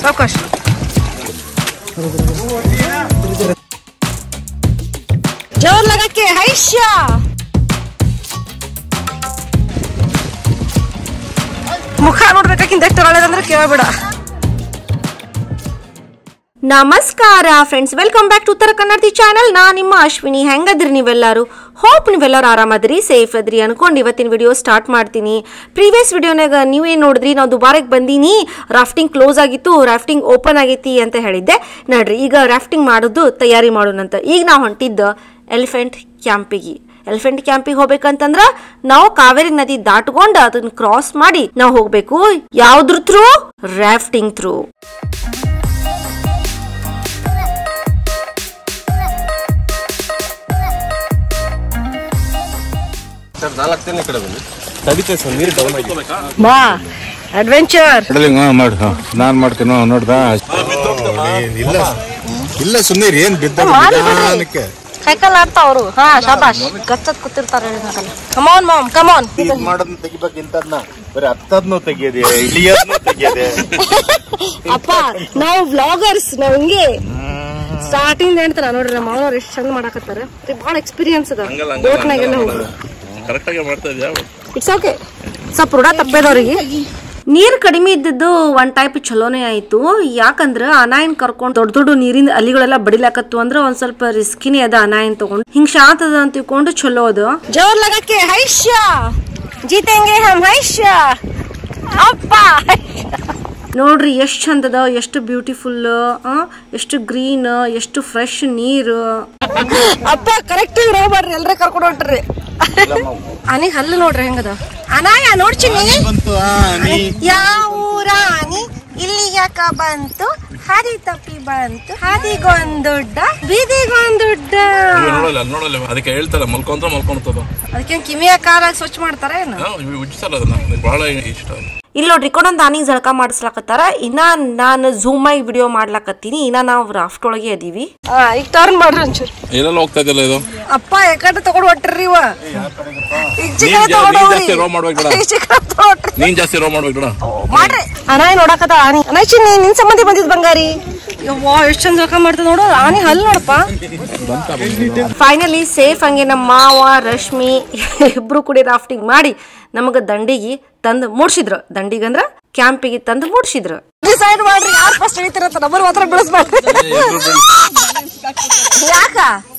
ಸಾವಕಾಶ ಜೋರ್ ಲಗಕ್ಕೆ ಹೈಶ್ಯ ಮುಖ ನೋಡ್ಬೇಕಾಗಿಂದ ಎಷ್ಟು ಒಳ್ಳೇದಂದ್ರೆ ಕೇಳಬೇಡ ನಮಸ್ಕಾರ ಫ್ರೆಂಡ್ಸ್ ವೆಲ್ಕಮ್ ಬ್ಯಾಕ್ ಟು ಉತ್ತರ ಕನ್ನಡ ಚಾನಲ್ ನಾ ನಿಮ್ಮ ಅಶ್ವಿನಿ ಹೆಂಗದ್ರಿ ನೀವೆಲ್ಲರೂ ಹೋಪ್ ನೀವೆಲ್ಲರೂ ಆರಾಮದ್ರಿ ಸೇಫ್ ಅದ್ರಿ ಅನ್ಕೊಂಡು ಇವತ್ತಿನ ವಿಡಿಯೋ ಸ್ಟಾರ್ಟ್ ಮಾಡ್ತೀನಿ ಪ್ರೀವಿಯಸ್ ವಿಡಿಯೋನಾಗ ನೀವೇನು ನೋಡಿದ್ರಿ ನಾವು ದುಬಾರಿಗೆ ಬಂದೀನಿ ರಾಫ್ಟಿಂಗ್ ಕ್ಲೋಸ್ ಆಗಿತ್ತು ರಾಫ್ಟಿಂಗ್ ಓಪನ್ ಆಗೈತಿ ಅಂತ ಹೇಳಿದ್ದೆ ನೋಡ್ರಿ ಈಗ ರಾಫ್ಟಿಂಗ್ ಮಾಡೋದು ತಯಾರಿ ಮಾಡೋಣಂತ ಈಗ ನಾವು ಹೊಂಟಿದ್ದು ಎಲಿಫೆಂಟ್ ಕ್ಯಾಂಪಿಗೆ ಎಲಿಫೆಂಟ್ ಕ್ಯಾಂಪಿಗೆ ಹೋಗ್ಬೇಕಂತಂದ್ರ ನಾವು ಕಾವೇರಿ ನದಿ ದಾಟ್ಕೊಂಡು ಅದನ್ನ ಕ್ರಾಸ್ ಮಾಡಿ ನಾವು ಹೋಗ್ಬೇಕು ಯಾವ್ದ್ರ ಥ್ರೂ ರಾಫ್ಟಿಂಗ್ ಥ್ರೂ ಸರ್ ನಾಲ್ಕು ದಿನ ಈ ಕಡೆ ಬನ್ನಿ ತಡಿತೆ ಸರ್ ನೀರು ಡೌನ್ ಆಗಿ ಬಾ ಅಡ್ವೆಂಚರ್ ಕಡಲಿಂಗ್ ಮಾಡು ಹ. ನಾನ್ ಮಾಡ್ತೀನಿ ಹ್ಮ್, ನೋಡ್ದಾ ಇಲ್ಲ ಇಲ್ಲ ಸುಮ್ಮನೆ ಏನ್ ಬಿದ್ದ ನಿಧಾನಕ್ಕೆ ಸೈಕಲ್ ಆಡ್ತಾವ ಅವರು ಹಾ ಶಾಬಾಷ್ ಗಚ್ಚತ್ ಕೂತಿರ್ತಾರೆ ಕಮಾನ್ ಮಾಮ್ ಕಮಾನ್ ಇದ್ ಮಾಡೋದನ್ನ ತೆಗಿಬೇಕಿಂತದ್ನ ಬರೀ ಹತ್ತದ್ನು ತೆಗಿಯೋದೆ ಇಳಿಯೋದ್ನು ತೆಗಿಯೋದೆ ಅಪ್ಪ ನಾವು ವ್ಲಾಗರ್ಸ್ ನಾವ್ ಹಿಂಗೆ ಸ್ಟಾರ್ಟಿಂಗ್ ಹೇಳ್ತಾರ ನೋಡ್ರಿ ನಮ್ಮ ಮಾವನವ್ರು ಎಷ್ಟು ಚಂದ ಮಾಡಾಕತ್ತಾರ ಬಹಳ ಎಕ್ಸ್ಪೀರಿಯನ್ಸ್ ಅದ ಬೋಟ್ನಾಗೆಲ್ಲ ಹೋಗಿ ಕರೆಕ್ಟಾಗಿ ಮಾಡ್ತಾ ಇದೆಯಾ ಇಟ್ಸ್ ಓಕೆ ಸ್ವಲ್ಪ ರೂಢ ತಪ್ಪೇದವ್ರಿಗೆ ನೀರ್ ಕಡಿಮೆ ಇದ್ದದ್ದು ಒಂದ್ ಟೈಪ್ ಚಲೋನೇ ಆಯ್ತು ಯಾಕಂದ್ರ ಅನಾಯನ್ ಕರ್ಕೊಂಡ್ ದೊಡ್ಡ ದೊಡ್ಡ ನೀರಿನ ಅಲಿಗಳೆಲ್ಲ ಬಡಿಲಾಕತ್ತು ಅಂದ್ರ ಒಂದ್ ಸ್ವಲ್ಪ ರಿಸ್ಕಿನೇ ಅದ ಅನಾಯನ್ ತಗೊಂಡ್ ಹಿಂಗ್ ಶಾಂತ ಅದ ಅಂತ ತಿಳ್ಕೊಂಡು ಚಲೋ ಅದು ಜೋರ್ ಲಗಕ್ಕೆ ಹೈಶ್ಯ ಜೀತೆಂಗೆ ಹಮ್ ಹೈಶ್ಯ ಅಪ್ಪ ನೋಡ್ರಿ ಎಷ್ಟು ಚಂದದ ಎಷ್ಟು ಬ್ಯೂಟಿಫುಲ್ ಎಷ್ಟು ಗ್ರೀನ್ ಎಷ್ಟು ಫ್ರೆಶ್ ನೀರು ಅಪ್ಪ ಕರೆಕ್ಟ್ ಹೋಗ್ಬಾರ್ರಿ ಎಲ್ರ ಕರ್ಕೊಂಡು ಹೊಂಟ್ರಿ ಆನಿ ಹಲ್ಲು ನೋಡ್ರಿ ಹೆಂಗದ ಅನಾಯ ನೋಡ್ಚಿನಿ ಬಂತು ಆ, ನೀ ಯಾವೂರಾನಿ ಇಲ್ಲಿ ಯಾಕ ಬಂತು ಹಾದಿ ತಪ್ಪಿ ಬಂತು ಹಾದಿಗೊಂದುಡ್ಡ ಬೀದಿಗೊಂದುಡ್ಡ ನೋಡಲ್ಲ ಅಲ್ಲಿ ನೋಡಲ್ಲ ಅದಕ್ಕೆ ಹೇಳ್ತಾರೆ ಮಲ್ಕೊಂತ ಮಲ್ಕೊಂತದ ಅದಕ್ಕೆ ಕಿವಿಯ ಕಾಲಾಗ ಸ್ವಚ್ಛ ಮಾಡ್ತಾರ ಏನು ಉಜ್ಜಿಸಲ್ಲ ಅದನ್ನ ನಂಗೆ ಬಹಳ ಇಷ್ಟ ಇಲ್ಲಿ ನೋಡ್ರಿ ಕೊಡೊಂದು ಆನಿಗೆ ಜಳಕ ಮಾಡಿಸ್ಲಾಕತ್ತಾರ ಇನ್ನ ನಾನು ಝೂಮ್ ಆಗಿ ವಿಡಿಯೋ ಮಾಡ್ಲಾಕತ್ತೀನಿ ಇನ್ನ ನಾವು ರಾಫ್ಟ್ ಒಳಗೆ ಅದೀವಿ ಈಗ ಟರ್ನ್ ಮಾಡ್ರಿ ಒಂಚೂರು ಎಲ್ಲೆಲ್ಲ ಹೋಗ್ತಾ ಇದೆಯಲ್ಲ ಇದು ಅಪ್ಪ ಯಾಕಂದ್ರೆ ತಗೊಂಡ್ ಹೊಟ್ರಿ ಇವ ಈಗ ನೀನ್ ಚಿಕನ್ ಜಾ- ನೀನ್ ತಗೊಂಡೋಗ್ರಿ ಜಾಸ್ತಿ ರೋ ಮಾಡ್ಬೇಕ್ ಬಿಡ. ಈಗ ಚಿಕನ್ ತಗೊಂಡ್ರಿ ನೀನ್ ಜಾಸ್ತಿ ರೋ ಮಾಡ್ಬೇಕು ಬಿಡ ಮಾಡ್ರಿ ಅನಾಯಿ ನೋಡಕತ್ತ ಆನಿ ಅನಾಯ್ ಚಿನ್ನಿ ನಿನ್ ಸಂಬಂಧಿ ಬಂದಿದ್ ಬಂಗಾರಿ ಯವ್ವಾ ಎಷ್ಟ್ ಚಂದ ಜಳಕ ಮಾಡ್ತದ ನೋಡು ಆನಿ ಹಲ್ ನೋಡಪ್ಪ ಫೈನಲಿ ಸೇಫ್ ಹಂಗೆ ನಮ್ಮ ಮಾವ ರಶ್ಮಿ ಇಬ್ರು ಕೂಡಿ ರಾಫ್ಟಿಂಗ್ ಮಾಡಿ ನಮಗ ದಂಡಿಗೆ ತಂದು ಮುಡ್ಸಿದ್ರು ದಂಡಿಗೆ ಅಂದ್ರ ಕ್ಯಾಂಪಿಗೆ ತಂದು ಮುಡ್ಸಿದ್ರು ಡಿಸೈಡ್ ಮಾಡ್ರಿ ಯಾರು ಫಸ್ಟ್ ಹಿಡಿತಿರತ್ತ ನಂಬರ್ ಮಾತ್ರ ಬೆಳೆಸ್ಬೇಡ್ರಿ ಯಾಕ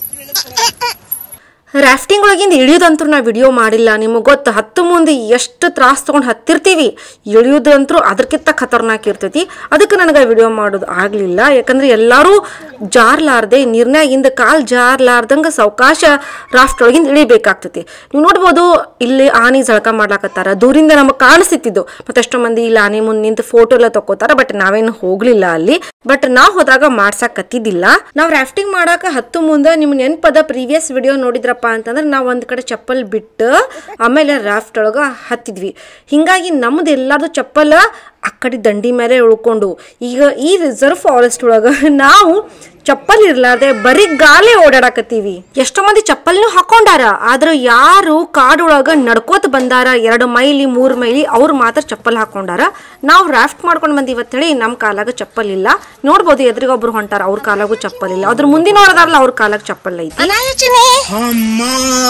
ರಾಫ್ಟಿಂಗ್ ಒಳಗಿಂದ ಇಳಿಯೋದಂತೂ ನಾ ವಿಡಿಯೋ ಮಾಡಿಲ್ಲ ನಿಮಗೆ ಗೊತ್ತು ಹತ್ತು ಮುಂದೆ ಎಷ್ಟು ತ್ರಾಸ್ ತೊಗೊಂಡು ಹತ್ತಿರ್ತೀವಿ ಇಳಿಯೋದಂತೂ ಅದಕ್ಕಿಂತ ಖತರ್ನಾಕ್ ಇರ್ತೈತಿ ಅದಕ್ಕೆ ನನಗೆ ವಿಡಿಯೋ ಮಾಡೋದು ಆಗಲಿಲ್ಲ ಯಾಕಂದ್ರೆ ಎಲ್ಲರೂ ಜಾರ್ಲಾರ್ದೆ ನೀರ್ನಾಗಿಂದ ಕಾಲು ಜಾರ್ಲಾರ್ದಂಗೆ ಸಾವಕಾಶ ರಾಫ್ಟ್ ಒಳಗಿಂದ ಇಳಿಬೇಕಾಗ್ತೈತಿ ನೀವು ನೋಡ್ಬೋದು ಇಲ್ಲಿ ಆನೆ ಜಳಕ ಮಾಡ್ಲಾಕತ್ತಾರ ದೂರಿಂದ ನಮಗೆ ಕಾಣಿಸ್ತಿತ್ತು ಮತ್ತೆ ಎಷ್ಟೋ ಮಂದಿ ಇಲ್ಲಿ ಆನೆ ಮುಂದೆ ನಿಂತು ಫೋಟೋ ಎಲ್ಲ ತಗೋತಾರ ಬಟ್ ನಾವೇನು ಹೋಗ್ಲಿಲ್ಲ ಅಲ್ಲಿ ಬಟ್ ನಾವ್ ಹೋದಾಗ ಮಾಡ್ಸಕತ್ತಿದ್ದಿಲ್ಲ ನಾವ್ ರಾಫ್ಟಿಂಗ್ ಮಾಡಾಕ ಹತ್ತು ಮುಂದೆ ನಿಮ್ ನೆನ್ಪದ ಪ್ರೀವಿಯಸ್ ವಿಡಿಯೋ ನೋಡಿದ್ರಪ್ಪ ಅಂತಂದ್ರೆ ನಾವ್ ಒಂದ್ ಕಡೆ ಚಪ್ಪಲ್ ಬಿಟ್ಟು ಆಮೇಲೆ ರಾಫ್ಟ್ ಒಳಗ ಹತ್ತಿದ್ವಿ ಹಿಂಗಾಗಿ ನಮ್ದು ಎಲ್ಲಾರ್ದು ಚಪ್ಪಲ್ ಆ ಕಡೆ ದಂಡಿ ಮೇಲೆ ಉಳ್ಕೊಂಡು ಈಗ ಈ ರಿಸರ್ವ್ ಫಾರೆಸ್ಟ್ ಒಳಗ ನಾವು ಚಪ್ಪಲ್ ಇರ್ಲಾರ್ದೆ ಬರೀ ಗಾಲೆ ಓಡಾಡಕತ್ತೀವಿ ಎಷ್ಟೋ ಮಂದಿ ಚಪ್ಪಲ್ನು ಹಾಕೊಂಡಾರ ಆದ್ರ ಯಾರು ಕಾಡೊಳಗ ನಡ್ಕೋತ ಬಂದಾರ ಎರಡು ಮೈಲಿ ಮೂರ್ ಮೈಲಿ ಅವ್ರು ಮಾತ್ರ ಚಪ್ಪಲ್ ಹಾಕೊಂಡಾರ ನಾವು ರಾಫ್ಟ್ ಮಾಡ್ಕೊಂಡ್ ಬಂದಿವಿ ಹೇಳಿ ನಮ್ ಕಾಲಾಗ ಚಪ್ಪಲ್ ಇಲ್ಲ ನೋಡ್ಬೋದು ಎದುರಿಗೆ ಒಬ್ರು ಹೊಂಟಾರ ಅವ್ರ ಕಾಲಾಗೂ ಚಪ್ಪಲ್ ಇಲ್ಲ ಅದ್ರ ಮುಂದಿನ ಹೊರದಾರಲ್ಲ ಅವ್ರ ಕಾಲಾಗ ಚಪ್ಪಲ್ ಐತಿ ಅಮ್ಮ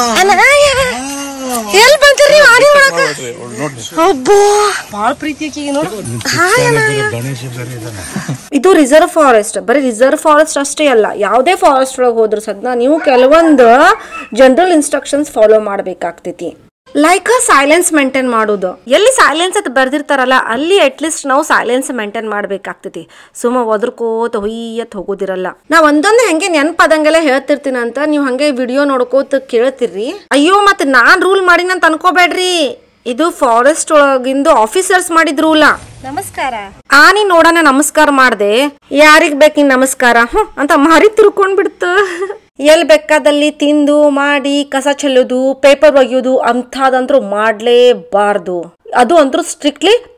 ಎಲ್ ಬಂತೀರಿ ಆಡಿ ಒಳಗ ಅಬ್ಬೋ ಬಾಳ ಪ್ರೀತಿ ಆಕಿಗೆ ನೋಡು ಹಾಯ್ ಅನಾಯ. ಇದು ರಿಸರ್ವ್ ಫಾರೆಸ್ಟ್ ಬರೀ ರಿಸರ್ವ್ ಫಾರೆಸ್ಟ್ ಅಷ್ಟೇ ಅಲ್ಲ ಯಾವುದೇ ಫಾರೆಸ್ಟ್ ಒಳಗೆ ಹೋದ್ರು ಸದ್ನ ನೀವು ಕೆಲವೊಂದು ಜನರಲ್ ಇನ್ಸ್ಟ್ರಕ್ಷನ್ಸ್ ಫಾಲೋ ಮಾಡ್ಬೇಕಾಗ್ತೈತಿ ಲೈಕ್ ಸೈಲೆನ್ಸ್ ಮೇಂಟೈನ್ ಮಾಡೋದು ಎಲ್ಲಿ ಸೈಲೆನ್ಸ್ ಅಂತ ಬರ್ದಿರ್ತಾರಲ್ಲ ಅಲ್ಲಿ ಅಟ್ಲೀಸ್ಟ್ ನಾವು ಸೈಲೆನ್ಸ್ ಮೇಂಟೈನ್ ಮಾಡ್ಬೇಕಾಗ್ತೈತಿ ಸುಮ್ಮ ಒದರ್ಕೋತ ಹೊಯ್ಯತ್ ಹೋಗೋದಿರಲ್ಲ ನಾ ಒಂದೊಂದು ಹೆಂಗೆ ನೆನಪದಂಗೆಲ್ಲ ಹೇಳ್ತಿರ್ತೀನಿ ಅಂತ ನೀವು ಹಂಗೆ ವಿಡಿಯೋ ನೋಡ್ಕೋತ ಕೇಳ್ತಿರ್ರಿ ಅಯ್ಯೋ ಮತ್ತೆ ನಾನ್ ರೂಲ್ ಮಾಡಿನಂತ ಅನ್ಕೋಬೇಡ್ರಿ ಇದು ಫಾರೆಸ್ಟ್ ಒಳಗಿಂದು ಆಫೀಸರ್ಸ್ ಮಾಡಿದ ರೂಲ ನಮಸ್ಕಾರ ಆನಿ ನೋಡೋಣ ನಮಸ್ಕಾರ ಮಾಡ್ದೆ ಯಾರಿಗ್ ಬೇಕಿ ನಮಸ್ಕಾರ ಹ್ಮ್ ಅಂತ ಮಾರಿ ತಿರ್ಕೊಂಡ್ ಬಿಡ್ತು ಎಲ್ ಬೇಕಾದಲ್ಲಿ ತಿಂದು ಮಾಡಿ ಕಸ ಚೆಲ್ಲೋದು ಪೇಪರ್ ಒಗೆಯೋದು ಅಂಥದಂತೂ ಮಾಡ್ಲೇಬಾರ್ದು ಅದು ಅಂತೂ ಸ್ಟ್ರಿಕ್ಟ್ಲಿ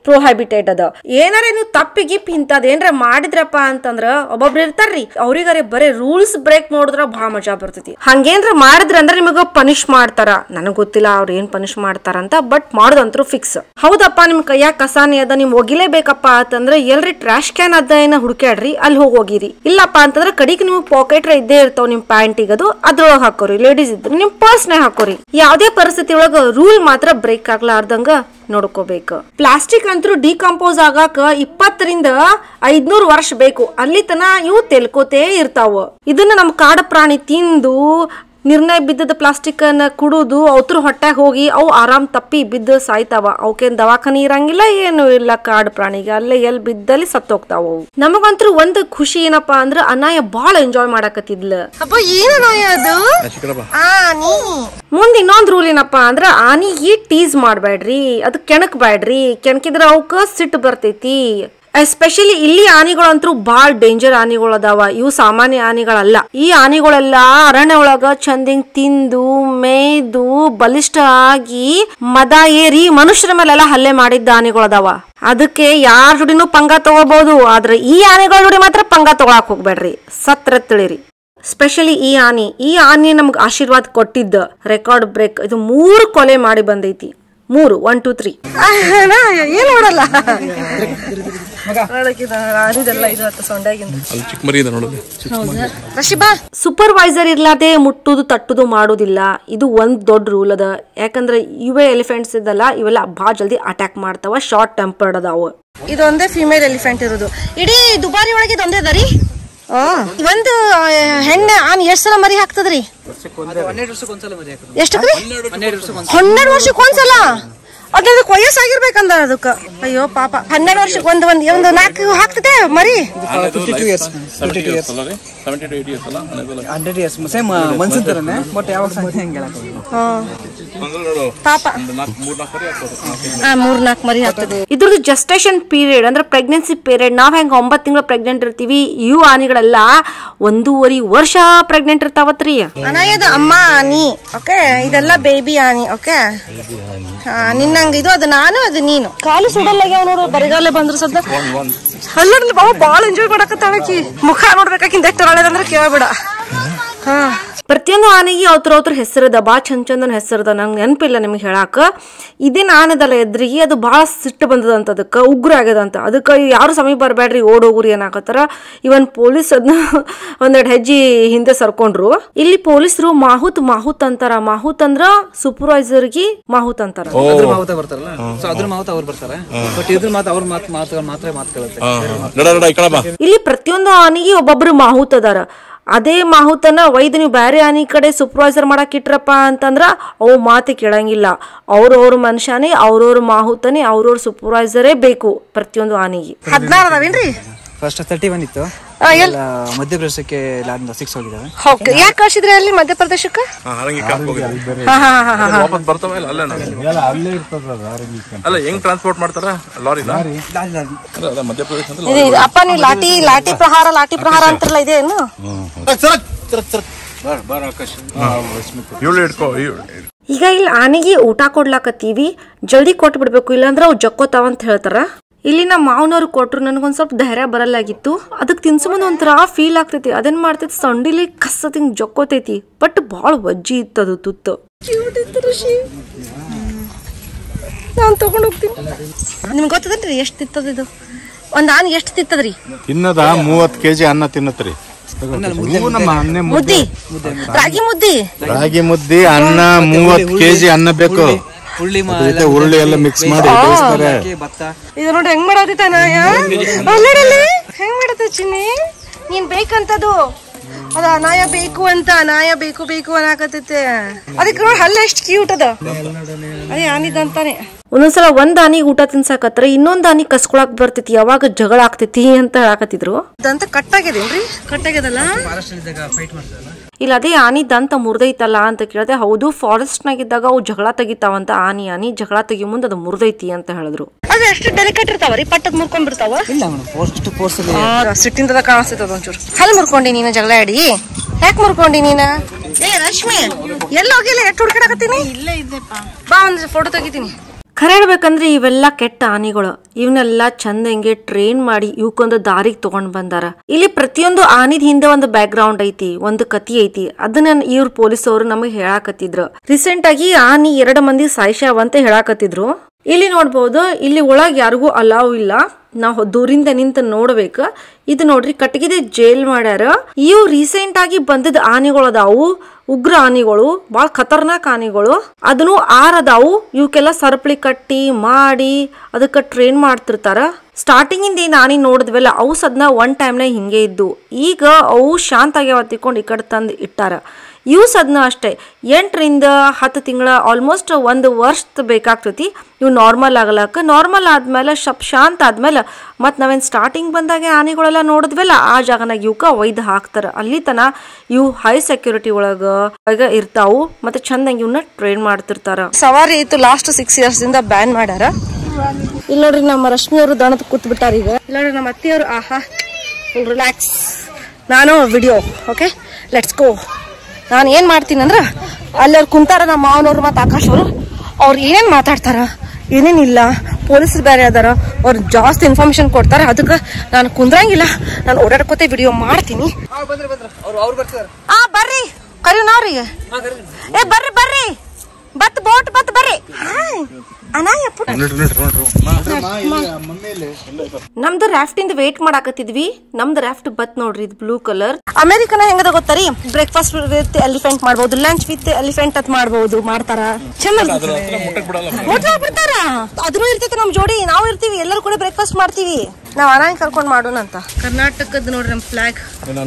ಪ್ರೋಹೈಬಿಟೆಡ್ ಅದ ಏನಾರ ನೀವು ತಪ್ಪಿ ಗಿಪ್ಪಿ ಇಂಥದ್ ಏನ್ರ ಮಾಡಿದ್ರಪ್ಪ ಅಂತಂದ್ರ ಒಬ್ಬೊಬ್ರು ಇರ್ತಾರ್ರಿ ಅವ್ರಿಗಾರೆ ಬರೇ ರೂಲ್ಸ್ ಬ್ರೇಕ್ ಮಾಡಿದ್ರ ಬಹಳ ಮಜಾ ಬರ್ತೈತಿ ಹಂಗೇನ್ರ ಮಾಡಿದ್ರ ಅಂದ್ರೆ ನಿಮಗ ಪನಿಷ್ ಮಾಡ್ತಾರ ನನಗ್ ಗೊತ್ತಿಲ್ಲ ಅವ್ರ ಏನ್ ಪನಿಷ್ ಮಾಡ್ತಾರ ಅಂತ ಬಟ್ ಮಾಡೋದಂತ್ರು ಫಿಕ್ಸ್ ಹೌದಪ್ಪ ನಿಮ್ ಕೈಯಾಗ ಕಸಾನಿ ಅದ ನಿಮ್ ಒಗಿಲೇಬೇಕಪ್ಪ ಅಂತಂದ್ರೆ ಎಲ್ರಿ ಟ್ರಾಶ್ ಕ್ಯಾನ್ ಅದ ಏನ ಹುಡುಕ್ಯಾಡ್ರಿ ಅಲ್ಲಿ ಹೋಗಿ ಹೋಗಿರಿ ಇಲ್ಲಪ್ಪ ಅಂತಂದ್ರೆ ಕಡಿಗೆ ನೀವು ಪಾಕೆಟ್ ಇದ್ದೇ ಇರ್ತಾವ ನಿಮ್ ಪ್ಯಾಂಟಿಗೆ ಅದು ಅದ್ರೊಳಗ ಹಾಕೋರಿ ಲೇಡೀಸ್ ಇದ್ರೆ ನಿಮ್ ಪರ್ಸ್ನಾಗ ಹಾಕೋರಿ ಯಾವ್ದೇ ಪರಿಸ್ಥಿತಿ ಒಳಗ ರೂಲ್ ಮಾತ್ರ ಬ್ರೇಕ್ ಆಗ್ಲಾರ್ದಂಗ ನೋಡ್ಕೋಬೇಕು ಪ್ಲಾಸ್ಟಿಕ್ ಅಂತೂ ಡಿಕಂಪೋಸ್ ಆಗಾಕ ಇಪ್ಪತ್ತರಿಂದ ಐದ್ನೂರ್ ವರ್ಷ ಬೇಕು ಅಲ್ಲಿ ತನ ಇವು ತೆಲ್ಕೋತೇ ಇರ್ತಾವ ಇದನ್ನ ನಮ್ ಕಾಡ ಪ್ರಾಣಿ ತಿಂದು ನಿರ್ಣಯ ಬಿದ್ದದ ಪ್ಲಾಸ್ಟಿಕ್ ಅನ್ನ ಕುಡುದು ಅವ್ರ ಹೊಟ್ಯಾಗ ಹೋಗಿ ಅವು ಆರಾಮ್ ತಪ್ಪಿ ಬಿದ್ದು ಸಾಯ್ತಾವ ಅವಕ್ಕೇನ್ ದವಾಖಾನಿ ಇರಂಗಿಲ್ಲ ಏನು ಇಲ್ಲ ಕಾಡು ಪ್ರಾಣಿಗೆ ಅಲ್ಲೇ ಎಲ್ಲಿ ಬಿದ್ದಲ್ಲಿ ಸತ್ತೋಗ್ತಾವ ಅವು ನಮಗಂತೂ ಒಂದು ಖುಷಿ ಏನಪ್ಪಾ ಅಂದ್ರ ಅನಾಯ ಬಾಳ ಎಂಜಾಯ್ ಮಾಡಾಕತ್ತಿದ್ಲ ಅಪ್ಪ ಏನು ಅದು ಆನಿ ಮುಂದ್ ಇನ್ನೊಂದ್ ರೂಲ್ ಏನಪ್ಪಾ ಅಂದ್ರ ಆನಿಗೆ ಟೀಸ್ ಮಾಡ್ಬೇಡ್ರಿ ಅದು ಕೆಣಕ್ಬೇಡ್ರಿ ಕೆಣಕಿದ್ರ ಅವಕ್ಕ ಸಿಟ್ಟು ಬರ್ತೈತಿ ಎಸ್ಪೆಷಲಿ ಇಲ್ಲಿ ಆನೆಗಳಂತೂ ಬಾಳ್ ಡೇಂಜರ್ ಆನೆಗಳು ಅದಾವ ಇವು ಸಾಮಾನ್ಯ ಆನೆಗಳಲ್ಲ ಈ ಆನೆಗಳೆಲ್ಲ ಅರಣ್ಯ ಒಳಗ ಚಂದಿಂಗ್ ತಿಂದು ಮೇಯ್ದು ಬಲಿಷ್ಠ ಆಗಿ ಮದ ಏರಿ ಮನುಷ್ಯರ ಮೇಲೆಲ್ಲ ಹಲ್ಲೆ ಮಾಡಿದ್ದ ಆನೆಗಳು ಅದಾವ ಅದಕ್ಕೆ ಯಾರ ಜೋಡಿನೂ ಪಂಗ ತಗೋಬಹುದು ಆದ್ರೆ ಈ ಆನೆಗಳ ಜೋಡಿ ಮಾತ್ರ ಪಂಗ ತಗೊಳಕ್ ಹೋಗ್ಬೇಡ್ರಿ ಸತ್ರ ತಿಳಿರಿ ಸ್ಪೆಷಲಿ ಈ ಆನಿ ಈ ಆನಿ ನಮ್ಗೆ ಆಶೀರ್ವಾದ ಕೊಟ್ಟಿದ್ದ ರೆಕಾರ್ಡ್ ಬ್ರೇಕ್ ಇದು ಮೂರು ಕೊಲೆ ಮಾಡಿ ಬಂದೈತಿ ಮೂರು ಒನ್ ಟೂ ತ್ರೀ ಏನ್ ನೋಡಲ್ಲ ಅಲ್ಲಿ ಚಿಕ್ಕ ಮರಿ ಇದೆ ನೋಡೋದು ಸೂಪರ್ವೈಸರ್ ಇರ್ಲಾದೆ ಮುಟ್ಟುದು ತಟ್ಟುದು ಮಾಡೋದಿಲ್ಲ ಇದು ಒಂದ್ ದೊಡ್ಡ ರೂಲ್ ಅದ ಯಾಕಂದ್ರೆ ಇವೇ ಎಲಿಫೆಂಟ್ಸ್ ಇದಲ್ಲ ಇವೆಲ್ಲ ಭಾಳ ಜಲ್ದಿ ಅಟ್ಯಾಕ್ ಮಾಡ್ತಾವ ಶಾರ್ಟ್ ಟೆಂಪರ್ಡ್ ಅದಾವ ಇದೊಂದೇ ಫಿಮೇಲ್ ಎಲಿಫೆಂಟ್ ಇರೋದು ಇಡೀ ದುಬಾರಿ ಒಳಗೆ ಇದೊಂದೇ ಅದರಿ ಒಂದು ಹೆಣ್ಣು ಆನ್ ಎಷ್ಟ್ ಸಲ ಮರಿ ಹಾಕ್ತದ್ರಿ ಎಷ್ಟಕ್ರಿ ಹನ್ನೆರಡು ವರ್ಷಕ್ಕೆ ಒಂದ್ಸಲ ಅದಕ್ಕೆ ವಯಸ್ಸಾಗಿರ್ಬೇಕಂದ ಅದಕ್ಕ ಅಯ್ಯೋ ಪಾಪ ಹನ್ನೆರಡು ವರ್ಷಕ್ಕೆ ಒಂದು ಒಂದು ಒಂದು ನಾಲ್ಕು ಹಾಕ್ತದೆ ಮರಿ ಸೆವೆಂಟಿ ಟು ಇಯರ್ಸ್ ಅಲ್ಲ ರೀ ಸೆವೆಂಟಿ ಟು ಏಯ್ಟಿ ಇಯರ್ಸ್ ಅಲ್ಲ ಹಂಡ್ರೆಡ್ ಇಯರ್ಸ್ ಸೇಮ್ ಮನ್ಸಿನ ಥರನೇ ಬಟ್ ಯಾವಾಗ ಸಂಖ್ಯೆ ಹಂಗೆ ನೋಡು ಪಾಪ ಒಂದು ನಾಲ್ಕು ಮೂರು ನಾಲ್ಕು ಮರಿ ಹಾಕ್ಬೋದು ಆ ಮೂರ್ ನಾಲ್ಕು ಮರಿ ಆಗ್ತದೆ ಇದ್ರದ್ದು ಜಸ್ಟೇಷನ್ ಪೀರಿಯಡ್ ಅಂದ್ರೆ ಪ್ರೆಗ್ನೆನ್ಸಿ ಪೀರಿಯಡ್ ನಾವ್ ಹೆಂಗ ಒಂಬತ್ತು ತಿಂಗಳು ಪ್ರೆಗ್ನೆಂಟ್ ಇರ್ತೀವಿ ಇವು ಆನಿಗಳೆಲ್ಲ ಒಂದೂವರೆ ವರ್ಷ ಪ್ರೆಗ್ನೆಂಟ್ ಇರ್ತಾವತ್ರಿ ಅನಾಯದ ಅಮ್ಮ ಆನಿ ಓಕೆ ಇದೆಲ್ಲ ಬೇಬಿ ಆನಿ ಓಕೆ ನಿನ್ನಂಗ ಇದು ಅದು ನಾನು ಅದು ನೀನು ಕಾಲು ಸುಡಲ್ಲಾಗ್ಯಾವ ನೋಡು ಬರಿಗಾಲೆ ಬಂದ್ರು ಸದ್ದ ಅಲ್ಲ ಬಾವ ಬಾಳ ಎಂಜಾಯ್ ಮಾಡಕತ್ತಾಳಕಿ ಮುಖ ನೋಡ್ಬೇಕಾಕಿಂದ ಎಷ್ಟು ಒಳ್ಳೇದಂದ್ರೆ ಕೇಳ್ಬೇಡ ಹಾ ಪ್ರತಿಯೊಂದು ಆನೆಗೆ ಅವ್ರ ಅವ್ರ ಹೆಸರದ ಬಾ ಚಂದ ಚಂದನ ಹೆಸರದ ನಂಗೆ ನೆನಪಿಲ್ಲ ನಿಮ್ಗೆ ಹೇಳಾಕ ಇದೇನು ಆನೆದಲ್ಲ ಎದ್ರಿಗೆ ಅದು ಭಾಳ ಸಿಟ್ಟು ಬಂದದಂತ ಅದಕ್ಕೆ ಉಗ್ರ ಆಗ್ಯದಂತ ಅದಕ್ಕೆ ಯಾರು ಸಮೀಪ ಬರಬೇಡ್ರಿ ಓಡೋಗ್ರಿ ಏನಾಕತ್ತಾರ ಇವನ್ ಪೊಲೀಸ್ ಅದನ್ನ ಒಂದೆರಡು ಹೆಜ್ಜೆ ಹಿಂದೆ ಸರ್ಕೊಂಡ್ರು ಇಲ್ಲಿ ಪೊಲೀಸರು ಮಾಹುತ್ ಮಾಹುತ್ ಅಂತಾರ ಮಾಹುತ್ ಅಂದ್ರ ಸೂಪರ್ವೈಸರ್ಗೆ ಮಾಹುತ್ ಅಂತಾರ ಅದ್ರ ಮಾವತ ಬರ್ತಾರಲ್ಲ ಸೊ ಅದ್ರ ಮಾವತ ಅವ್ರು ಬರ್ತಾರೆ ಬಟ್ ಇದ್ರ ಮಾತು ಅವ್ರ ಮಾತು ಮಾತು ಮಾತ್ರ ಮಾತು ಕೇಳುತ್ತೆ ನಡ ನಡ ಈ ಕಡೆ ಬಾ ಇಲ್ಲಿ ಪ್ರತಿಯೊಂದು ಆನೆಗೆ ಒಬ್ಬೊಬ್ರು ಮಾಹುತ್ ಅದಾರ ಅದೇ ಮಾಹುತನ ಒಯ್ದು ನೀವು ಬೇರೆ ಆನೆ ಕಡೆ ಸೂಪರ್ವೈಸರ್ ಮಾಡಕ್ ಇಟ್ರಪ್ಪ ಅಂತಂದ್ರ ಅವು ಮಾತು ಕೇಳಂಗಿಲ್ಲ ಅವ್ರವ್ರ ಮನುಷ್ಯನೇ ಅವ್ರವ್ರ ಮಾಹುತನೇ ಅವ್ರವ್ರ ಸೂಪರ್ವೈಸರೇ ಬೇಕು ಪ್ರತಿಯೊಂದು ಆನೆಗೆ ಹದಿನಾರು ಅದಾವೇನ್ರಿ ಫಸ್ಟ್ ತರ್ಟಿ ಒನ್ ಇತ್ತು ಎಲ್ಲ ಮಧ್ಯಪ್ರದೇಶಕ್ಕೆ ಸಿಕ್ಸ್ ಹೋಗಿದ್ದಾವೆ ಯಾಕೆ ಕಳ್ಸಿದ್ರಿ ಅಲ್ಲಿ ಮಧ್ಯಪ್ರದೇಶಕ್ಕೆ ಹಾರಂಗಿ ಕಾಪ್ ಹೋಗಿದೆ ಹಾ ಹಾ ಹಾ ಹಾ ವಾಪಸ್ ಬರ್ತಾವ ಇಲ್ಲ ಅಲ್ಲೇ ನಾವು ಅಲ್ಲ ಹೆಂಗ್ ಟ್ರಾನ್ಸ್ಪೋರ್ಟ್ ಮಾಡ್ತಾರ ಲಾರಿನ ಅದೇ ಅದೇ ಮಧ್ಯಪ್ರದೇಶ ಅಂತ ಇದು ಇದು ಅಪ್ಪ ನೀವು ಲಾಟಿ ಲಾಟಿ ಪ್ರಹಾರ ಲಾಟಿ ಪ್ರಹಾರ ಅಂತಾರಲ್ಲ ಇದೇನು ಇವಳು ಇಟ್ಕೋ ಇವಳು ಈಗ ಇಲ್ಲಿ ಆನೆಗೆ ಊಟ ಕೊಡ್ಲಾಕತ್ತೀವಿ ಜಲ್ದಿ ಕೊಟ್ಟು ಬಿಡ್ಬೇಕು ಇಲ್ಲಾಂದ್ರೆ ಅವು ಜಕ್ಕೋತಾವ ಅಂತ ಹೇಳ್ತಾರ ಇಲ್ಲಿ ನಮ್ಮ ಮಾವನವ್ರು ಕೊಟ್ರು ನನಗೊಂದು ಸ್ವಲ್ಪ ಧೈರ್ಯ ಬರಲ್ಲಾಗಿತ್ತು ಅದಕ್ಕೆ ತಿನ್ಸೋ ಮುಂದೆ ಒಂಥರ ಫೀಲ್ ಆಗ್ತೈತಿ ಅದೇನ್ ಮಾಡ್ತೈತಿ ಸಂಡಿಲಿ ಕಸ್ಸ ಹಿಂಗ್ ಜಕ್ಕೋತೈತಿ ಬಟ್ ಭಾಳ ವಜ್ಜಿ ಇತ್ತದು ತುತ್ತು ನಾನು ತಗೊಂಡು ಹೋಗ್ತೀನಿ ನಿಮ್ಗೆ ಗೊತ್ತದನ್ರಿ ಎಷ್ಟು ತಿತ್ತದ ಇದು ಒಂದು ಆನೆ ಎಷ್ಟು ತಿತ್ತದ್ರಿ ತಿನ್ನದ ಮೂವತ್ ಕೆಜಿ ಅನ್ನ ತಿನ್ನತ್ರಿ ಇವು ನಮ್ಮ ಅನ್ನೆ ಮುದ್ದೆ ಮುದ್ದಿ ರಾಗಿ ಮುದ್ದಿ ರಾಗಿ ಮುದ್ದಿ ಅನ್ನ ಮೂವತ್ ಕೆಜಿ ಅನ್ನ ಬೇಕು ಹುಳ್ಳಿ ಮಾ ಅದ್ರ ಜೊತೆ ಉರುಳಿ ಎಲ್ಲ ಮಿಕ್ಸ್ ಮಾಡಿ ಬೇಯಿಸ್ತಾರೆ ಹಾಕಿ ಭತ್ತ ಇದು ನೋಡಿ ಹೆಂಗ್ ಮಾಡೋದಿತ್ತ ನಾಯ ಅಲ್ಲರಲ್ಲಿ ಹೆಂಗ್ ಮಾಡತ್ತ ಚಿನ್ನಿ ನೀನ್ ಬೇಕಂತದು ಅದ ನಾಯ ಬೇಕು ಅಂತ ನಾಯ ಬೇಕು ಬೇಕು ಅನ್ನಕತ್ತೈತೆ ಅದಕ್ಕೆ ನೋಡಿ ಹಲ್ಲ ಎಷ್ಟು ಕ್ಯೂಟ್ ಅದ ಅದೇ ಆನಿದಂತಾನೆ ಒಂದೊಂದ್ಸಲ ಒಂದ್ ಆನಿಗೆ ಊಟ ತಿನ್ಸಾಕತ್ರ ಇನ್ನೊಂದ್ ಆನಿ ಕಸ್ಕೊಳಕ್ ಬರ್ತೈತಿ ಯಾವಾಗ ಜಗಳ ಆಗ್ತೈತಿ ಅಂತ ಹೇಳಕತ್ತಿದ್ರು ದಂತ ಕಟ್ಟಾಗ್ಯದೇನ್ರಿ ಕಟ್ಟಾಗ್ಯದಲ್ಲ ಮಹಾರಾಷ್ಟ್ರದಲ್ಲಿದ್ದಾಗ ಫೈಟ್ ಮಾಡ್ತಾರಲ್ಲ ಇಲ್ಲ ಅದೇ ಆನಿ ದಂತ ಮುರಿದೈತಲ್ಲ ಅಂತ ಕೇಳಿದೆ ಹೌದು ಫಾರೆಸ್ಟ್ ನಾಗಿದ್ದಾಗ ಅವು ಜಗಳ ತೆಗಿತಾವಂತ ಆನಿ ಆನಿ ಜಗಳ ತೆಗಿ ಮುಂದೆ ಅದು ಮುರಿದೈತಿ ಅಂತ ಹೇಳಿದ್ರು ಅದು ಎಷ್ಟು ಡೆಲಿಕೇಟ್ ಇರ್ತಾವ ರೀ ಪಟ್ಟದ್ ಮುರ್ಕೊಂಡ್ಬಿಡ್ತಾವ ಇಲ್ಲ ಮೇಡಮ್ ಫೋರ್ಸ್ಟ್ ಫೋರ್ಸ್ ಅಲ್ಲಿ ಸಿಟ್ಟಿಂದ ಕಾಣಿಸ್ತದ ಒಂಚೂರು ಹಲ್ ಮುರ್ಕೊಂಡಿ ನೀನು ಜಗಳ ಆಡಿ ಯಾಕೆ ಮುರ್ಕೊಂಡಿ ನೀನ ಏ ರಶ್ಮಿ ಎಲ್ಲ ಹೋಗಿಲ್ಲ ಎಷ್ಟು ಹುಡ್ಕಾಡಕತ್ತೀನಿ ಇಲ್ಲ ಇದ್ದೆಪ್ಪ ಬಾ ಒಂದು ಫೋಟೋ ತೆಗಿತೀನಿ ಖರೆ ಹೇಳ್ಬೇಕಂದ್ರೆ ಇವೆಲ್ಲ ಕೆಟ್ಟ ಆನೆಗಳು ಇವನ್ನೆಲ್ಲ ಚಂದಂಗೆ ಟ್ರೈನ್ ಮಾಡಿ ಇವಕ್ಕೊಂದು ದಾರಿಗೆ ತಗೊಂಡ್ ಬಂದಾರ ಇಲ್ಲಿ ಪ್ರತಿಯೊಂದು ಆನಿದ್ ಹಿಂದೆ ಒಂದು ಬ್ಯಾಕ್ ಗ್ರೌಂಡ್ ಐತಿ ಒಂದು ಕತಿ ಐತಿ ಅದನ್ನ ಇವ್ರ ಪೊಲೀಸ್ ಅವರು ನಮಗೆ ಹೇಳಾಕತ್ತಿದ್ರು ರೀಸೆಂಟ್ ಆಗಿ ಆನಿ ಎರಡು ಮಂದಿ ಸಾಯಿಸ್ಯಾವ ಅಂತ ಹೇಳಾಕತ್ತಿದ್ರು ಇಲ್ಲಿ ನೋಡ್ಬೋದು ಇಲ್ಲಿ ಒಳಗ್ ಯಾರಿಗೂ ಅಲಾವ್ ಇಲ್ಲ ನಾವು ದೂರಿಂದ ನಿಂತು ನೋಡ್ಬೇಕು ಇದು ನೋಡ್ರಿ ಕಟ್ಟಿಗೆ ಜೈಲ್ ಮಾಡ್ಯಾರ ಇವು ರೀಸೆಂಟ್ ಆಗಿ ಬಂದಿದ್ದ ಆನೆಗಳು ಅದಾವು ಉಗ್ರ ಆನೆಗಳು ಭಾಳ ಖತರ್ನಾಕ್ ಆನೆಗಳು ಅದನ್ನು ಆರ್ ಅದಾವು ಇವಕ್ಕೆಲ್ಲ ಸರಪಳಿ ಕಟ್ಟಿ ಮಾಡಿ ಅದಕ್ಕೆ ಟ್ರೈನ್ ಮಾಡ್ತಿರ್ತಾರ ಸ್ಟಾರ್ಟಿಂಗ್ ಇಂದ ಏನು ಆನೆ ನೋಡಿದ್ವಲ್ಲ ಅವು ಸದ್ನ ಒನ್ ಟೈಮ್ನಾಗ ಹಿಂಗೆ ಇದ್ದು ಈಗ ಅವು ಶಾಂತ ಆಗ್ಯಾವ ತಿಳ್ಕೊಂಡು ಈ ಕಡೆ ತಂದು ಇಟ್ಟಾರ ಇವು ಸದ್ನ ಅಷ್ಟೇ ಎಂಟರಿಂದ ಹತ್ತು ತಿಂಗಳ ಆಲ್ಮೋಸ್ಟ್ ಒಂದು ವರ್ಷ ಬೇಕಾಗ್ತೈತಿ ಇವು ನಾರ್ಮಲ್ ಆಗಲಕ್ಕ ನಾರ್ಮಲ್ ಆದ್ಮೇಲೆ ಶಪ್ ಶಾಂತ ಆದ್ಮೇಲೆ ಮತ್ತು ನಾವೇನು ಸ್ಟಾರ್ಟಿಂಗ್ ಬಂದಾಗೆ ಆನೆಗಳೆಲ್ಲ ನೋಡಿದ್ವಲ್ಲ ಆ ಜಾಗನಾಗ ಇವಕ್ಕೆ ಒಯ್ದು ಹಾಕ್ತಾರೆ ಅಲ್ಲಿ ತನ ಇವು ಹೈ ಸೆಕ್ಯೂರಿಟಿ ಒಳಗೆ ಈಗ ಇರ್ತಾವು ಮತ್ತು ಚಂದಂಗೆ ಇವನ್ನ ಟ್ರೈನ್ ಮಾಡ್ತಿರ್ತಾರ ಸವಾರಿ ಇತ್ತು ಲಾಸ್ಟ್ ಸಿಕ್ಸ್ ಇಯರ್ಸ್ದಿಂದ ಬ್ಯಾನ್ ಮಾಡ್ಯಾರ ಇಲ್ಲಿ ನೋಡ್ರಿ ನಮ್ಮ ರಶ್ಮಿ ಅವರು ದಣದ ಕೂತ್ ಬಿಟ್ಟಾರ ಈಗ ಇಲ್ಲ ನೋಡ್ರಿ ನಮ್ಮ ಅತ್ತೆಯವರು ಆಹಾ ಫುಲ್ ರಿಲ್ಯಾಕ್ಸ್ ನಾನು ವಿಡಿಯೋ ಓಕೆ ಲೆಟ್ಸ್ ಗೋ ನಾನು ಏನು ಮಾಡ್ತೀನಿ ಅಂದ್ರೆ ಅಲ್ಲವ್ರು ಕುಂತಾರ ನಮ್ಮ ಮಾವನವ್ರು ಮತ್ತು ಆಕಾಶ್ ಅವರು ಅವ್ರು ಏನೇನು ಮಾತಾಡ್ತಾರ ಏನೇನಿಲ್ಲ ಪೊಲೀಸರು ಬೇರೆ ಅದಾರ ಅವ್ರು ಜಾಸ್ತಿ ಇನ್ಫಾರ್ಮೇಶನ್ ಕೊಡ್ತಾರೆ ಅದಕ್ಕೆ ನಾನು ಕುಂದ್ರಂಗಿಲ್ಲ ನಾನು ಓಡಾಡ್ಕೋತೆ ವಿಡಿಯೋ ಮಾಡ್ತೀನಿ ಬಂದ್ರೆ ಬಂದ್ರ ಅವ್ರು ಅವ್ರು ಬರ್ತಿದಾರೆ ಆ ಬರ್ರಿ ಕರಿ ನಾವ್ರಿಗೆ ಏ ಬರ್ರಿ ಬರ್ರಿ ಬತ್ ಬೋಟ್ ಬತ್ ಬರ್ರಿ ಹಾಯ್ ಅನಾಯ ಪುಟ್ಟ ನಮ್ದು ರಾಫ್ಟಿಂದ ವೇಟ್ ಮಾಡಾಕತ್ತಿದ್ವಿ ನಮ್ದು ರಾಫ್ಟ್ ಬತ್ ನೋಡ್ರಿ ಇದು ಬ್ಲೂ ಕಲರ್ ಅಮೆರಿಕನ ಹೆಂಗದ ಗೊತ್ತಾರಿ ಬ್ರೇಕ್ಫಾಸ್ಟ್ ವಿತ್ ಎಲಿಫೆಂಟ್ ಮಾಡ್ಬೋದು ಲಂಚ್ ವಿತ್ ಎಲಿಫೆಂಟ್ ಅತ್ ಮಾಡ್ಬೋದು ಮಾಡ್ತಾರ ಚಂದ ಮುಟ್ಟ ಬಿಡ್ತಾರ ಅದ್ರೂ ಇರ್ತೈತಿ ನಮ್ ಜೋಡಿ ನಾವು ಇರ್ತೀವಿ ಎಲ್ಲರೂ ಕೂಡ ಬ್ರೇಕ್ಫಾಸ್ಟ್ ಮಾಡ್ತೀವಿ ನಾವ್ ಅನಾಯಿ ಕರ್ಕೊಂಡ್ ಮಾಡೋಣ ಅಂತ ಕರ್ನಾಟಕದ ನೋಡ್ರಿ ನಮ್ ಫ್ಲಾಗ್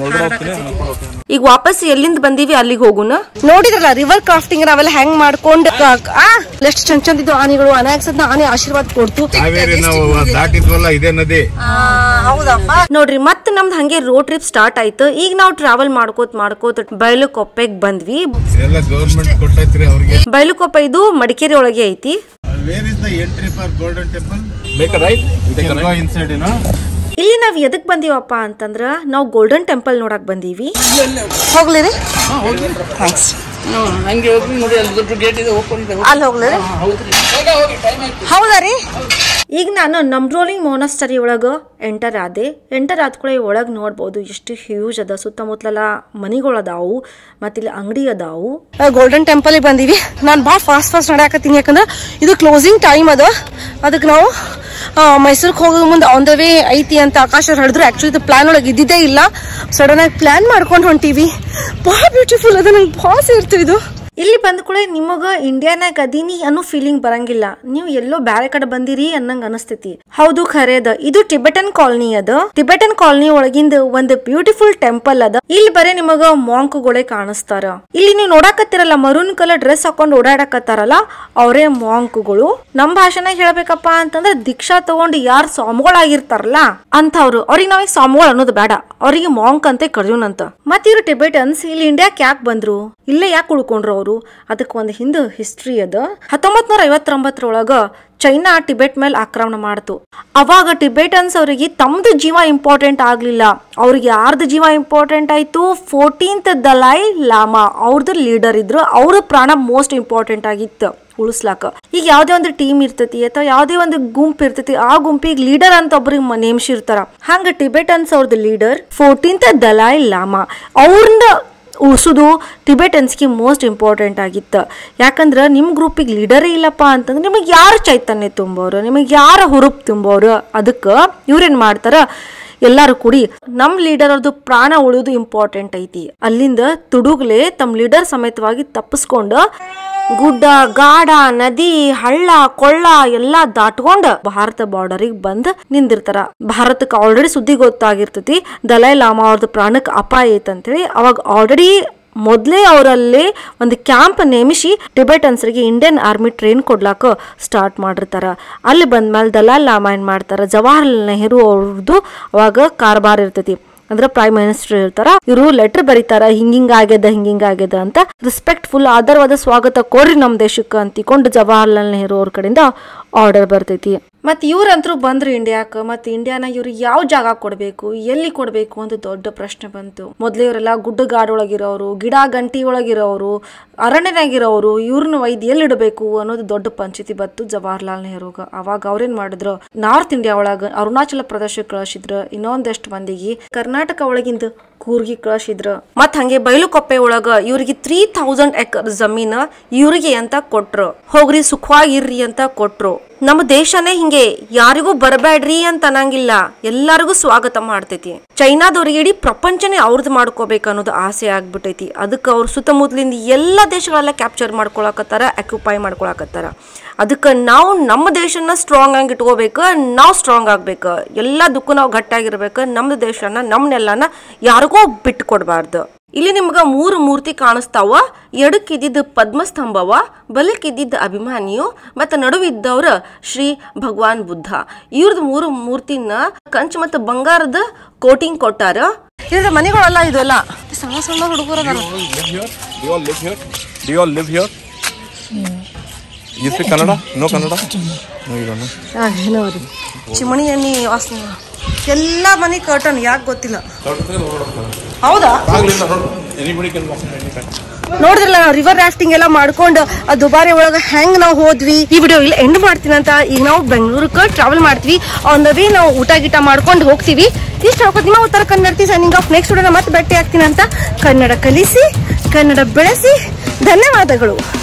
ಈಗ ವಾಪಸ್ ಎಲ್ಲಿಂದ ಬಂದೀವಿ ಅಲ್ಲಿಗೆ ಹೋಗುನ ನೋಡಿದ್ರಲ್ಲ ರಿವರ್ ಕ್ರಾಫ್ಟಿಂಗ್ ನಾವೆಲ್ಲ ಹೆಂಗ್ ಮಾಡ್ಕೊಂಡು ಎಷ್ಟು ಚಂದ ಚಂದ ಇದ್ದು ಆನೆಗಳು ಅನಾಯಕ್ಸದ್ನ ಆನೆ ಆಶೀರ್ವಾದ ಕೊಡ್ತು ಕಾವೇರಿ ನಾವು ದಾಟಿದ್ವಲ್ಲ ಇದೇ ನದಿ ಹೌದಪ್ಪ ನೋಡ್ರಿ ಮತ್ತೆ ನಮ್ದು ಹಂಗೆ ರೋಡ್ ಟ್ರಿಪ್ ಸ್ಟಾರ್ಟ್ ಆಯ್ತು ಈಗ ನಾವು ಟ್ರಾವೆಲ್ ಮಾಡ್ಕೋತ ಮಾಡ್ಕೋತ ಬಯಲುಕೊಪ್ಪೆಗ್ ಬಂದ್ವಿ ಎಲ್ಲ ಗೌರ್ಮೆಂಟ್ ಕೊಟ್ಟೈತ್ರಿ ಅವ್ರಿಗೆ ಬಯಲುಕೊಪ್ಪೆ ಇದು ಮಡಿಕೇರಿ ಒಳಗೆ ಐತಿ where is the entry for golden temple make right inside ಏನೋ ಇಲ್ಲಿ ನಾವ್ ಎದಕ್ ಬಂದೀವಪ್ಪ ಅಂತಂದ್ರ ನಾವು ಗೋಲ್ಡನ್ ಟೆಂಪಲ್ ನೋಡಕ್ ಬಂದೀವಿ ಹೋಗ್ಲಿರಿ ಥ್ಯಾಂಕ್ಸ್ ಹಂಗೆ ಹೋಗಿ ನೋಡಿ ಅಲ್ಲಿ ದೊಡ್ಡ ಗೇಟ್ ಇದೆ ಓಪನ್ ಇದೆ ಅಲ್ಲಿ ಹೋಗ್ಲಿರಿ ಹೌದಾ ರೀ ಈಗ ನಾನು ನಮ್ರೋಲಿಂಗ್ ಮೋನಸ್ಟರಿ ಒಳಗ ಎಂಟರ್ ಆದೆ ಎಂಟರ್ ಆದ್ಕೂಳೆ ಒಳಗ್ ನೋಡ್ಬೋದು ಎಷ್ಟು ಹ್ಯೂಜ್ ಅದ ಸುತ್ತಮುತ್ತಲೆಲ್ಲ ಮನಿಗಳು ಅದಾವು ಮತ್ತಿಲ್ಲಿ ಅಂಗಡಿ ಅದಾವು ಗೋಲ್ಡನ್ ಟೆಂಪಲ್ ಬಂದೀವಿ ನಾನು ಭಾಳ ಫಾಸ್ಟ್ ಫಾಸ್ಟ್ ನಡ್ಯಾಕತ್ತೀನಿ ಯಾಕಂದ್ರೆ ಇದು ಕ್ಲೋಸಿಂಗ್ ಟೈಮ್ ಅದ ಅದಕ್ಕೆ ನಾವು ಮೈಸೂರಿಗೆ ಹೋಗೋ ಮುಂದೆ ಆನ್ ದ ವೇ ಐತಿ ಅಂತ ಆಕಾಶ ಅವ್ರು ಹೇಳಿದ್ರು ಆಕ್ಚುಲಿ ಇದು ಪ್ಲಾನ್ ಒಳಗೆ ಇದ್ದಿದ್ದೇ ಇಲ್ಲ ಸಡನ್ ಆಗಿ ಪ್ಲಾನ್ ಮಾಡ್ಕೊಂಡು ಹೊಂಟೀವಿ ಭಾಳ ಬ್ಯೂಟಿಫುಲ್ ಅದ ನಂಗೆ ಭಾಳ ಸೇರ್ತು ಇದು ಇಲ್ಲಿ ಬಂದ ಕೂಡ ನಿಮಗ ಇಂಡಿಯಾನಾಗ ಅದೀನಿ ಅನ್ನೋ ಫೀಲಿಂಗ್ ಬರಂಗಿಲ್ಲ ನೀವು ಎಲ್ಲೋ ಬ್ಯಾರೆ ಕಡೆ ಬಂದಿರಿ ಅನ್ನಂಗ ಅನಸ್ತೈತಿ ಹೌದು ಖರೆ ಅದ ಇದು ಟಿಬೆಟನ್ ಕಾಲನಿ ಅದ ಟಿಬೆಟನ್ ಕಾಲನಿ ಒಳಗಿಂದ ಒಂದು ಬ್ಯೂಟಿಫುಲ್ ಟೆಂಪಲ್ ಅದ ಇಲ್ಲಿ ಬರೇ ನಿಮಗ ಮಾಂಕ್ಗಳೇ ಕಾಣಿಸ್ತಾರ ಇಲ್ಲಿ ನೀವು ನೋಡಾಕತ್ತಿರಲ್ಲ ಮರೂನ್ ಕಲರ್ ಡ್ರೆಸ್ ಹಾಕೊಂಡು ಓಡಾಡಕತ್ತಾರಲ್ಲ ಅವರೇ ಮಾಂಕ್ಗಳು ನಮ್ ಭಾಷೆನಾಗ ಹೇಳ್ಬೇಕಪ್ಪ ಅಂತಂದ್ರೆ ದೀಕ್ಷಾ ತಗೊಂಡು ಯಾರು ಸ್ವಾಮಿಗಳಾಗಿರ್ತಾರಲ್ಲ ಅಂತವ್ರು ಅವ್ರಿಗೆ ನಾವೀಗ ಸ್ವಾಮಿಗಳು ಅನ್ನೋದು ಬೇಡ ಅವ್ರಿಗೆ ಮಾಂಕ್ ಅಂತ ಕರೆಯೋಣಂತ ಮತ್ ಇವ್ರು ಟಿಬೆಟನ್ಸ್ ಇಲ್ಲಿ ಇಂಡಿಯಾಕ್ ಯಾಕೆ ಬಂದ್ರು ಇಲ್ಲೇ ಯಾಕೆ ಉಳ್ಕೊಂಡ್ರು ಅವರು ಅದಕ್ಕೆ ಒಂದು ಹಿಂದೆ ಹಿಸ್ಟ್ರಿ ಅದ ಹತ್ತೊಂಬತ್ ನೂರ ಐವತ್ತೊಂಬತ್ತರೊಳಗ ಚೈನಾ ಟಿಬೆಟ್ ಮೇಲೆ ಆಕ್ರಮಣ ಮಾಡ್ತು ಅವಾಗ ಟಿಬೆಟನ್ಸ್ ಅವರಿಗೆ ತಮ್ದು ಜೀವ ಇಂಪಾರ್ಟೆಂಟ್ ಆಗ್ಲಿಲ್ಲ ಅವ್ರಿಗೆ ಯಾರ್ದು ಜೀವ ಇಂಪಾರ್ಟೆಂಟ್ ಆಯ್ತು ಫೋರ್ಟೀನ್ತ್ ದಲೈ ಲಾಮಾ ಅವ್ರದ್ದು ಲೀಡರ್ ಇದ್ರು ಅವ್ರ ಪ್ರಾಣ ಮೋಸ್ಟ್ ಇಂಪಾರ್ಟೆಂಟ್ ಆಗಿತ್ತು ಉಳಿಸ್ಲಾಕ ಈಗ ಯಾವ್ದೇ ಒಂದು ಟೀಮ್ ಇರ್ತೈತಿ ಅಥವಾ ಯಾವ್ದೇ ಒಂದು ಗುಂಪು ಇರ್ತೈತಿ ಆ ಗುಂಪಿಗೆ ಲೀಡರ್ ಅಂತ ಒಬ್ರಿಗೆ ನೇಮಿಸಿರ್ತಾರ ಹಂಗ ಟಿಬೆಟನ್ಸ್ ಅವ್ರದ್ದು ಲೀಡರ್ ಫೋರ್ಟೀನ್ತ್ ದಲಾಯ್ ಲಾಮಾ ಅವ್ರನ್ನ ಉಳಿಸೋದು ಟಿಬೆಟನ್ಸ್ಗೆ ಮೋಸ್ಟ್ ಇಂಪಾರ್ಟೆಂಟ್ ಆಗಿತ್ತು ಯಾಕಂದ್ರೆ ನಿಮ್ಮ ಗ್ರೂಪಿಗೆ ಲೀಡರೇ ಇಲ್ಲಪ್ಪ ಅಂತಂದ್ರೆ ನಿಮಗೆ ಯಾರು ಚೈತನ್ಯ ತುಂಬೋರು ನಿಮಗೆ ಯಾರು ಹುರುಪ್ ತುಂಬೋರು ಅದಕ್ಕೆ ಇವ್ರೇನು ಮಾಡ್ತಾರ ಎಲ್ಲಾರು ಕೂಡಿ ನಮ್ಮ ಲೀಡರ್ ಅವ್ರದ್ದು ಪ್ರಾಣ ಉಳಿಯೋದು ಇಂಪಾರ್ಟೆಂಟ್ ಐತಿ ಅಲ್ಲಿಂದ ತುಡುಗ್ಲೆ ತಮ್ಮ ಲೀಡರ್ ಸಮೇತವಾಗಿ ತಪ್ಪಿಸ್ಕೊಂಡು ಗುಡ್ಡ ಗಾಡ ನದಿ ಹಳ್ಳ ಕೊಳ್ಳ ಎಲ್ಲಾ ದಾಟ್ಕೊಂಡ್ ಭಾರತ ಬಾರ್ಡರಿಗೆ ಬಂದ್ ನಿಂದಿರ್ತಾರ ಭಾರತಕ್ಕೆ ಆಲ್ರೆಡಿ ಸುದ್ದಿ ಗೊತ್ತಾಗಿರ್ತೈತಿ ದಲೈ ಲಾಮಾ ಅವ್ರದ್ದು ಪ್ರಾಣಕ್ಕೆ ಅಪಾಯ ಐತಂತೇಳಿ ಅವಾಗ ಆಲ್ರೆಡಿ ಮೊದಲೇ ಅವರಲ್ಲಿ ಒಂದು ಕ್ಯಾಂಪ್ ನೇಮಿಸಿ ಟಿಬೆಟನ್ಸ್ರಿಗೆ ಇಂಡಿಯನ್ ಆರ್ಮಿ ಟ್ರೈನ್ ಕೊಡ್ಲಾಕ ಸ್ಟಾರ್ಟ್ ಮಾಡಿರ್ತಾರ ಅಲ್ಲಿ ಬಂದ್ಮೇಲೆ ದಲಾಲ್ ಲಾಮಾ ಏನ್ ಮಾಡ್ತಾರ ಜವಾಹರ್ಲಾಲ್ ನೆಹರು ಅವ್ರದ್ದು ಅವಾಗ ಕಾರ್ಬಾರ್ ಇರ್ತೈತಿ ಅಂದ್ರೆ ಪ್ರೈಮ್ ಮಿನಿಸ್ಟರ್ ಇರ್ತಾರ ಇವರು ಲೆಟರ್ ಬರೀತಾರ ಹಿಂಗಿಂಗ್ ಆಗ್ಯದ ಹಿಂಗಿಂಗ್ ಆಗ್ಯದ ಅಂತ ರೆಸ್ಪೆಕ್ಟ್ಫುಲ್ ಆಧಾರವಾದ ಸ್ವಾಗತ ಕೊಡ್ರಿ ನಮ್ಮ ದೇಶಕ್ಕೆ ಅಂತಿಕೊಂಡು ಜವಾಹರ್ಲಾಲ್ ನೆಹರು ಅವ್ರ ಕಡೆಯಿಂದ ಆರ್ಡರ್ ಬರ್ತೈತಿ ಮತ್ತು ಇವ್ರಂತರೂ ಬಂದ್ರು ಇಂಡಿಯಾಕ್ಕೆ ಮತ್ತು ಇಂಡಿಯಾನ ಇವ್ರು ಯಾವ ಜಾಗ ಕೊಡಬೇಕು ಎಲ್ಲಿ ಕೊಡಬೇಕು ಅಂತ ದೊಡ್ಡ ಪ್ರಶ್ನೆ ಬಂತು ಮೊದಲೇ ಇವರೆಲ್ಲ ಗುಡ್ಡಗಾಡೊಳಗಿರೋರು ಗಿಡ ಗಂಟಿ ಒಳಗಿರೋರು ಅರಣ್ಯನಾಗಿರೋರು ಇವ್ರನ್ನ ಒಯ್ದು ಎಲ್ಲಿ ಇಡಬೇಕು ಅನ್ನೋದು ದೊಡ್ಡ ಪಂಚಾಯತಿ ಬತ್ತು ಜವಾಹರ್ಲಾಲ್ ನೆಹರುಗ ಅವಾಗ ಅವ್ರೇನ್ ಮಾಡಿದ್ರು ನಾರ್ತ್ ಇಂಡಿಯಾ ಒಳಗ ಅರುಣಾಚಲ ಪ್ರದೇಶಕ್ಕೆ ಕಳಿಸಿದ್ರು ಇನ್ನೊಂದಷ್ಟು ಮಂದಿಗೆ ಕರ್ನಾಟಕ ಒಳಗಿಂದ ಕೂರ್ಗಿ ಕಳಿಸಿದ್ರು ಮತ್ ಹಂಗೆ ಬಯಲುಕೊಪ್ಪೆ ಒಳಗ ಇವ್ರಿಗೆ ತ್ರೀ ಥೌಸಂಡ್ ಎಕರ್ ಜಮೀನ್ ಇವ್ರಿಗೆ ಅಂತ ಕೊಟ್ರು ಹೋಗ್ರಿ ಸುಖವಾಗಿರ್ರಿ ಅಂತ ಕೊಟ್ರು ನಮ್ಮ ದೇಶನೇ ಹಿಂಗೆ ಯಾರಿಗೂ ಬರಬೇಡ್ರಿ ಅಂತ ಅನ್ನಂಗಿಲ್ಲ ಎಲ್ಲರಿಗೂ ಸ್ವಾಗತ ಮಾಡ್ತೈತಿ ಚೈನಾದವ್ರಿಗೆ ಇಡೀ ಪ್ರಪಂಚನೇ ಅವ್ರದ್ದು ಮಾಡ್ಕೋಬೇಕು ಅನ್ನೋದು ಆಸೆ ಆಗ್ಬಿಟ್ಟೈತಿ ಅದಕ್ಕೆ ಅವ್ರ ಸುತ್ತಮುತ್ತಲಿಂದ ಎಲ್ಲ ದೇಶಗಳೆಲ್ಲ ಕ್ಯಾಪ್ಚರ್ ಮಾಡ್ಕೊಳಕತ್ತಾರ ಅಕ್ಯುಪೈ ಮಾಡ್ಕೊಳಕತ್ತಾರ ಅದಕ್ಕೆ ನಾವು ನಮ್ಮ ದೇಶನ ಸ್ಟ್ರಾಂಗ್ ಆಗಿ ಇಟ್ಕೋಬೇಕು ನಾವು ಸ್ಟ್ರಾಂಗ್ ಆಗ್ಬೇಕು ಎಲ್ಲದಕ್ಕೂ ನಾವು ಗಟ್ಟಾಗಿರ್ಬೇಕು ನಮ್ದು ದೇಶನ ನಮ್ಮ ನೆಲನ ಯಾರಿಗೂ ಬಿಟ್ಟು ಕೊಡಬಾರ್ದು ಇಲ್ಲಿ ನಿಮ್ಗ ಮೂರು ಮೂರ್ತಿ ಕಾಣಿಸ್ತಾವ ಎಡಕ್ಕಿದ್ದಿದ್ದು ಪದ್ಮಸ್ತಂಭವ ಬಲಕ್ಕಿದ್ದಿದ್ದ ಅಭಿಮಾನಿಯು ಮತ್ತು ನಡುವಿದ್ದವ್ರ ಶ್ರೀ ಭಗವಾನ್ ಬುದ್ಧ ಇವ್ರದ್ದು ಮೂರು ಮೂರ್ತಿನ ಕಂಚು ಮತ್ತು ಬಂಗಾರದ ಕೋಟಿಂಗ್ ಕೊಟ್ಟಾರ ಇದ್ರ ಮನೆಗಳೆಲ್ಲ ಇದೆಲ್ಲ ಸಣ್ಣ ಸಣ್ಣ ಹುಡುಗರು ಅದಾರ Do you all live here? Do you all live here? You speak Kannada? No Kannada? No, you don't know. ಏನೋ ರೀ ಚಿಮಣಿ ಎಣ್ಣೆ ವಾಸನೆ ಎಲ್ಲ ಮನೆ ಕರ್ಟನ್ ಯಾಕೆ ಗೊತ್ತಿಲ್ಲ ಹೌದಾ ಆಗ್ಲಿಲ್ಲ ನೋಡು anybody can walk any time ನೋಡಿದ್ರಲ್ಲ ನಾವು ರಿವರ್ ರಾಫ್ಟಿಂಗ್ ಎಲ್ಲ ಮಾಡ್ಕೊಂಡು ಆ ದುಬಾರಿ ಒಳಗ ಹೆಂಗ್ ನಾವು ಹೋದ್ವಿ ಈ ವಿಡಿಯೋ ಇಲ್ಲಿ ಎಂಡ್ ಮಾಡ್ತೀನಿ ಅಂತ ಈಗ ನಾವು ಬೆಂಗಳೂರಿಗೆ ಟ್ರಾವೆಲ್ ಮಾಡ್ತೀವಿ ಆನ್ ದ ವೇ ನಾವು ಊಟ ಗೀಟ ಮಾಡ್ಕೊಂಡು ಹೋಗ್ತೀವಿ ಇಷ್ಟು ಹೇಳ್ಕೊತೀವಿ ನಿಮ್ಮ ಉತ್ತರ ಕನ್ನಡತಿ ಸೈನಿಂಗ್ ಆಫ್ ನೆಕ್ಸ್ಟ್ ವಿಡಿಯೋ ಮತ್ತೆ ಭೇಟಿ ಆಗ್ತೀನಿ ಅಂತ ಕನ್ನಡ ಕಲಿಸಿ ಕನ್ನಡ ಬೆಳೆಸಿ ಧನ್ಯವಾದಗಳು